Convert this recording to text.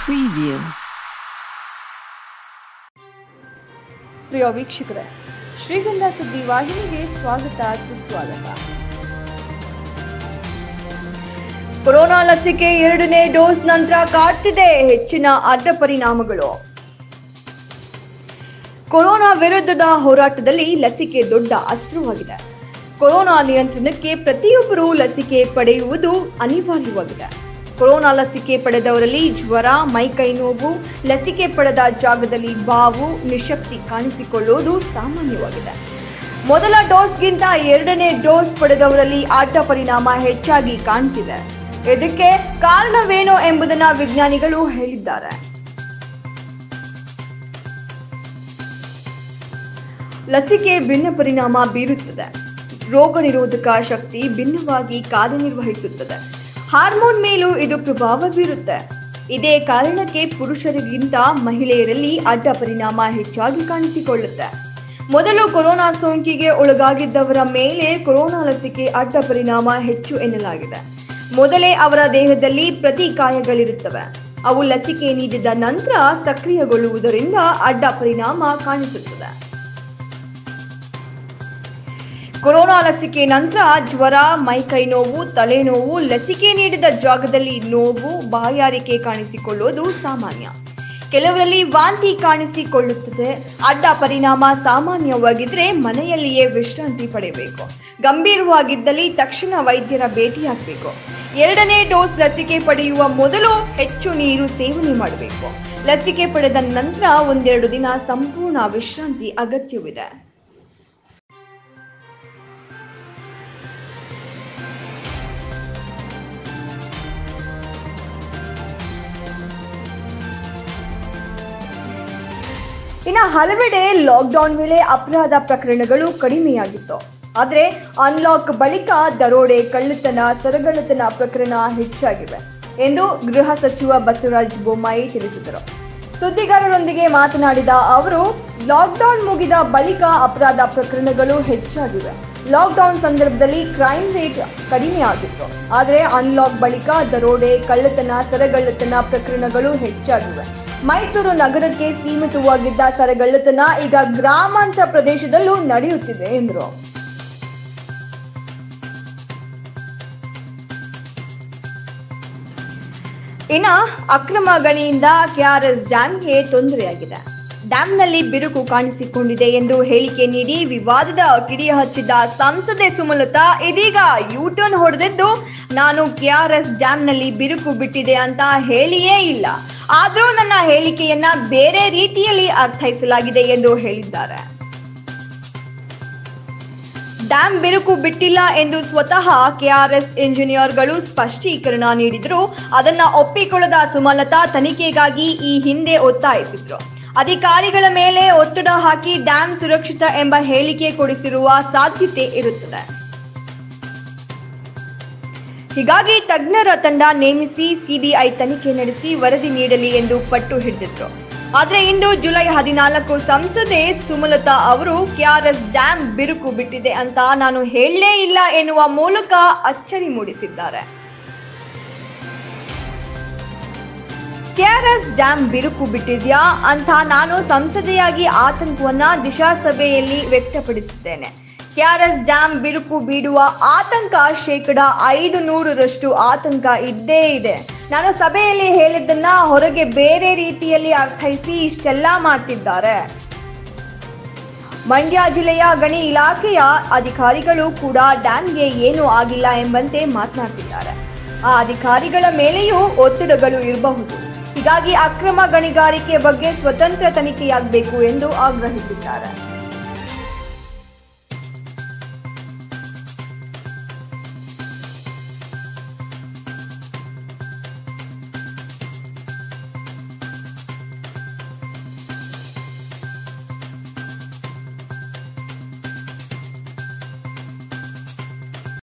Preview. ಪ್ರಿಯ ವೀಕ್ಷಕರೇ ಶ್ರೀಗಂಧ ಸುದ್ದಿ ವಾಹಿನಿಗೆ ಸ್ವಾಗತ ಸುಸ್ವಾಗತ ಕೊರೋನಾ ಲಸಿಕೆ ಎರಡನೇ ಡೋಸ್ ನಂತರ ಕಾಡ್ತಿದೆ ಹೆಚ್ಚಿನ ಅಡ್ಡ ಪರಿಣಾಮಗಳು ಕೊರೋನಾ ವಿರುದ್ಧದ ಹೋರಾಟದಲ್ಲಿ ಲಸಿಕೆ ದೊಡ್ಡ ಅಸ್ತ್ರವಾಗಿದೆ ಕೊರೋನಾ ನಿಯಂತ್ರಣಕ್ಕೆ ಪ್ರತಿಯೊಬ್ಬರೂ ಲಸಿಕೆ ಪಡೆಯುವುದು ಅನಿವಾರ್ಯವಾಗಿದೆ ಕೊರೋನಾ ಲಸಿಕೆ ಪಡೆದವರಲ್ಲಿ ಜ್ವರ ಮೈಕೈ ನೋವು ಲಸಿಕೆ ಪಡೆದ ಜಾಗದಲ್ಲಿ ಬಾವು ನಿಶಕ್ತಿ ಕಾಣಿಸಿಕೊಳ್ಳುವುದು ಸಾಮಾನ್ಯವಾಗಿದೆ ಮೊದಲ ಡೋಸ್ಗಿಂತ ಎರಡನೇ ಡೋಸ್ ಪಡೆದವರಲ್ಲಿ ಅಡ್ಡ ಪರಿಣಾಮ ಹೆಚ್ಚಾಗಿ ಕಾಣ್ತಿದೆ ಇದಕ್ಕೆ ಕಾರಣವೇನು ಎಂಬುದನ್ನ ವಿಜ್ಞಾನಿಗಳು ಹೇಳಿದ್ದಾರೆ ಲಸಿಕೆ ಭಿನ್ನ ಪರಿಣಾಮ ಬೀರುತ್ತದೆ ರೋಗ ನಿರೋಧಕ ಶಕ್ತಿ ಭಿನ್ನವಾಗಿ ಕಾರ್ಯನಿರ್ವಹಿಸುತ್ತದೆ ಹಾರ್ಮೋನ್ ಮೇಲೂ ಇದು ಪ್ರಭಾವ ಬೀರುತ್ತೆ ಇದೇ ಕಾರಣಕ್ಕೆ ಪುರುಷರಿಗಿಂತ ಮಹಿಳೆಯರಲ್ಲಿ ಅಡ್ಡ ಪರಿಣಾಮ ಹೆಚ್ಚಾಗಿ ಕಾಣಿಸಿಕೊಳ್ಳುತ್ತೆ ಮೊದಲು ಕೊರೋನಾ ಸೋಂಕಿಗೆ ಒಳಗಾಗಿದ್ದವರ ಮೇಲೆ ಕೊರೋನಾ ಲಸಿಕೆ ಅಡ್ಡ ಪರಿಣಾಮ ಹೆಚ್ಚು ಎನ್ನಲಾಗಿದೆ ಮೊದಲೇ ಅವರ ದೇಹದಲ್ಲಿ ಪ್ರತಿಕಾಯಗಳಿರುತ್ತವೆ ಅವು ಲಸಿಕೆ ನೀಡಿದ ನಂತರ ಸಕ್ರಿಯಗೊಳ್ಳುವುದರಿಂದ ಅಡ್ಡ ಪರಿಣಾಮ ಕಾಣಿಸುತ್ತದೆ ಕೊರೋನಾ ಲಸಿಕೆ ನಂತರ ಜ್ವರ ಮೈಕೈ ನೋವು ತಲೆನೋವು ಲಸಿಕೆ ನೀಡಿದ ಜಾಗದಲ್ಲಿ ನೋವು ಬಾಯಾರಿಕೆ ಕಾಣಿಸಿಕೊಳ್ಳುವುದು ಸಾಮಾನ್ಯ ಕೆಲವರಲ್ಲಿ ವಾಂತಿ ಕಾಣಿಸಿಕೊಳ್ಳುತ್ತದೆ ಅಡ್ಡ ಪರಿಣಾಮ ಸಾಮಾನ್ಯವಾಗಿದ್ರೆ ಮನೆಯಲ್ಲಿಯೇ ವಿಶ್ರಾಂತಿ ಪಡೆಯಬೇಕು ಗಂಭೀರವಾಗಿದ್ದಲ್ಲಿ ತಕ್ಷಣ ವೈದ್ಯರ ಭೇಟಿಯಾಗಬೇಕು ಎರಡನೇ ಡೋಸ್ ಲಸಿಕೆ ಪಡೆಯುವ ಮೊದಲು ಹೆಚ್ಚು ನೀರು ಸೇವನೆ ಮಾಡಬೇಕು ಲಸಿಕೆ ಪಡೆದ ನಂತರ ಒಂದೆರಡು ದಿನ ಸಂಪೂರ್ಣ ವಿಶ್ರಾಂತಿ ಅಗತ್ಯವಿದೆ ಇನ್ನು ಹಲವೆಡೆ ಲಾಕ್ಡೌನ್ ವೇಳೆ ಅಪರಾಧ ಪ್ರಕರಣಗಳು ಕಡಿಮೆಯಾಗಿತ್ತು ಆದರೆ ಅನ್ಲಾಕ್ ಬಳಿಕ ದರೋಡೆ ಕಳ್ಳತನ ಸರಗಳ್ಳತನ ಪ್ರಕರಣ ಹೆಚ್ಚಾಗಿವೆ ಎಂದು ಗೃಹ ಸಚಿವ ಬಸವರಾಜ ಬೊಮ್ಮಾಯಿ ತಿಳಿಸಿದರು ಸುದ್ದಿಗಾರರೊಂದಿಗೆ ಮಾತನಾಡಿದ ಅವರು ಲಾಕ್ಡೌನ್ ಮುಗಿದ ಬಳಿಕ ಅಪರಾಧ ಪ್ರಕರಣಗಳು ಹೆಚ್ಚಾಗಿವೆ ಲಾಕ್ಡೌನ್ ಸಂದರ್ಭದಲ್ಲಿ ಕ್ರೈಮ್ ರೇಟ್ ಕಡಿಮೆ ಆಗಿತ್ತು ಆದರೆ ಅನ್ಲಾಕ್ ಬಳಿಕ ದರೋಡೆ ಕಳ್ಳತನ ಸರಗಳ್ಳತನ ಪ್ರಕರಣಗಳು ಹೆಚ್ಚಾಗಿವೆ ಮೈಸೂರು ನಗರಕ್ಕೆ ಸೀಮಿತವಾಗಿದ್ದ ಸರಗಳ್ಳತನ ಈಗ ಗ್ರಾಮಾಂತರ ಪ್ರದೇಶದಲ್ಲೂ ನಡೆಯುತ್ತಿದೆ ಎಂದರು ಇನ್ನ ಅಕ್ರಮ ಗಣಿಯಿಂದ ಕೆಆರ್ಎಸ್ ಡ್ಯಾಂಗೆ ತೊಂದರೆಯಾಗಿದೆ ಡ್ಯಾಂನಲ್ಲಿ ಬಿರುಕು ಕಾಣಿಸಿಕೊಂಡಿದೆ ಎಂದು ಹೇಳಿಕೆ ನೀಡಿ ವಿವಾದದ ಕಿಡಿಯ ಹಚ್ಚಿದ್ದ ಸಂಸದೆ ಸುಮಲತಾ ಇದೀಗ ಯೂಟರ್ನ್ ಹೊಡೆದಿದ್ದು ನಾನು ಕೆಆರ್ಎಸ್ ಡ್ಯಾಂನಲ್ಲಿ ಬಿರುಕು ಬಿಟ್ಟಿದೆ ಅಂತ ಹೇಳಿಯೇ ಇಲ್ಲ ಆದರೂ ನನ್ನ ಹೇಳಿಕೆಯನ್ನ ಬೇರೆ ರೀತಿಯಲ್ಲಿ ಅರ್ಥೈಸಲಾಗಿದೆ ಎಂದು ಹೇಳಿದ್ದಾರೆ ಡ್ಯಾಂ ಬಿರುಕು ಬಿಟ್ಟಿಲ್ಲ ಎಂದು ಸ್ವತಃ ಕೆಆರ್ಎಸ್ ಇಂಜಿನಿಯರ್ಗಳು ಸ್ಪಷ್ಟೀಕರಣ ನೀಡಿದ್ರು ಅದನ್ನ ಒಪ್ಪಿಕೊಳ್ಳದ ಸುಮಲತಾ ತನಿಖೆಗಾಗಿ ಈ ಹಿಂದೆ ಒತ್ತಾಯಿಸಿದ್ರು ಅಧಿಕಾರಿಗಳ ಮೇಲೆ ಒತ್ತಡ ಹಾಕಿ ಡ್ಯಾಂ ಸುರಕ್ಷಿತ ಎಂಬ ಹೇಳಿಕೆ ಕೊಡಿಸಿರುವ ಸಾಧ್ಯತೆ ಇರುತ್ತದೆ ಹೀಗಾಗಿ ತಜ್ಞರ ತಂಡ ನೇಮಿಸಿ ಸಿಬಿಐ ತನಿಖೆ ನಡೆಸಿ ವರದಿ ನೀಡಲಿ ಎಂದು ಪಟ್ಟು ಹಿಡಿದಿದ್ರು ಆದ್ರೆ ಇಂದು ಜುಲೈ ಹದಿನಾಲ್ಕು ಸಂಸದೆ ಸುಮಲತಾ ಅವರು ಕೆಆರ್ಎಸ್ ಡ್ಯಾಂ ಬಿರುಕು ಬಿಟ್ಟಿದೆ ಅಂತ ನಾನು ಹೇಳಲೇ ಇಲ್ಲ ಎನ್ನುವ ಮೂಲಕ ಅಚ್ಚರಿ ಮೂಡಿಸಿದ್ದಾರೆ ಕೆಆರ್ಎಸ್ ಡ್ಯಾಂ ಬಿರುಕು ಬಿಟ್ಟಿದ್ಯಾ ಅಂತ ನಾನು ಸಂಸದೆಯಾಗಿ ಆತಂಕವನ್ನ ದಿಶಾ ಸಭೆಯಲ್ಲಿ ವ್ಯಕ್ತಪಡಿಸಿದ್ದೇನೆ ಕೆಆರ್ಎಸ್ ಡ್ಯಾಂ ಬಿರುಕು ಬೀಡುವ ಆತಂಕ ಶೇಕಡ ಐದು ನೂರರಷ್ಟು ಆತಂಕ ಇದ್ದೇ ಇದೆ ನಾನು ಸಭೆಯಲ್ಲಿ ಹೇಳಿದ್ದನ್ನ ಹೊರಗೆ ಬೇರೆ ರೀತಿಯಲ್ಲಿ ಅರ್ಥೈಸಿ ಇಷ್ಟೆಲ್ಲ ಮಾಡ್ತಿದ್ದಾರೆ ಮಂಡ್ಯ ಜಿಲ್ಲೆಯ ಗಣಿ ಇಲಾಖೆಯ ಅಧಿಕಾರಿಗಳು ಕೂಡ ಡ್ಯಾಮ್ಗೆ ಏನೂ ಆಗಿಲ್ಲ ಎಂಬಂತೆ ಮಾತನಾಡ್ತಿದ್ದಾರೆ ಆ ಅಧಿಕಾರಿಗಳ ಮೇಲೆಯೂ ಒತ್ತಡಗಳು ಇರಬಹುದು ಹೀಗಾಗಿ ಅಕ್ರಮ ಗಣಿಗಾರಿಕೆ ಬಗ್ಗೆ ಸ್ವತಂತ್ರ ತನಿಖೆಯಾಗಬೇಕು ಎಂದು ಆಗ್ರಹಿಸಿದ್ದಾರೆ